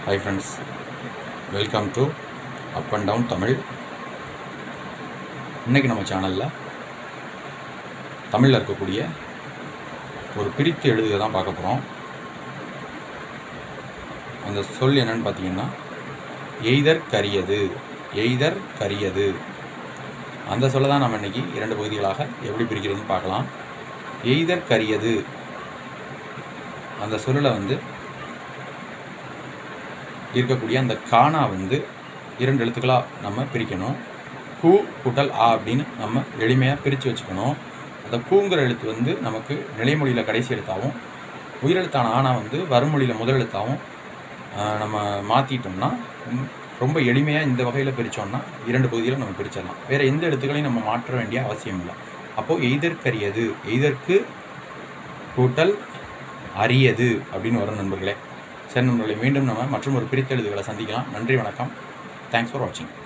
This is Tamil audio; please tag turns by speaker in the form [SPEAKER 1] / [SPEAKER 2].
[SPEAKER 1] hi friends welcome to up and down Tamil இன்றைக்கி நம்ம சேனலில் தமிழில் இருக்கக்கூடிய ஒரு பிரித்து எழுதுக தான் பார்க்க போகிறோம் அந்த சொல் என்னன்னு பார்த்தீங்கன்னா எய்தர் கரியது எய்தர் கரியது அந்த சொல்ல தான் நம்ம இன்றைக்கி இரண்டு பகுதிகளாக எப்படி பிரிக்கிறதுன்னு பார்க்கலாம் எய்தர் கரியது அந்த சொல்லில் வந்து இருக்கக்கூடிய அந்த கானா வந்து இரண்டு எழுத்துக்களாக நம்ம பிரிக்கணும் கூ கூட்டல் ஆ அப்படின்னு நம்ம எளிமையாக பிரித்து வச்சுக்கணும் அந்த கூங்கிற எழுத்து வந்து நமக்கு நிலைமொழியில் கடைசி எழுத்தாகவும் உயிரெழுத்தான ஆனா வந்து வறுமொழியில் முதல் எழுத்தாகவும் ஆஹ், நம்ம மாற்றிட்டோம்னா ரொம்ப எளிமையாக இந்த வகையில் பிரித்தோம்னா இரண்டு பகுதியில் நம்ம பிரிச்சிடலாம் வேறு எந்த எழுத்துக்களையும் நம்ம மாற்ற வேண்டிய அவசியம் இல்லை அப்போது எய்தற்கரியது எய்தற்கு கூட்டல் அரியது அப்படின்னு வரும் நண்பர்களே சரி நண்பர்களே மீண்டும் நம்ம மற்றும் ஒரு பிரித்தெழுதுகளை சந்திக்கலாம் நன்றி வணக்கம் தேங்க்ஸ் ஃபார் வாட்சிங்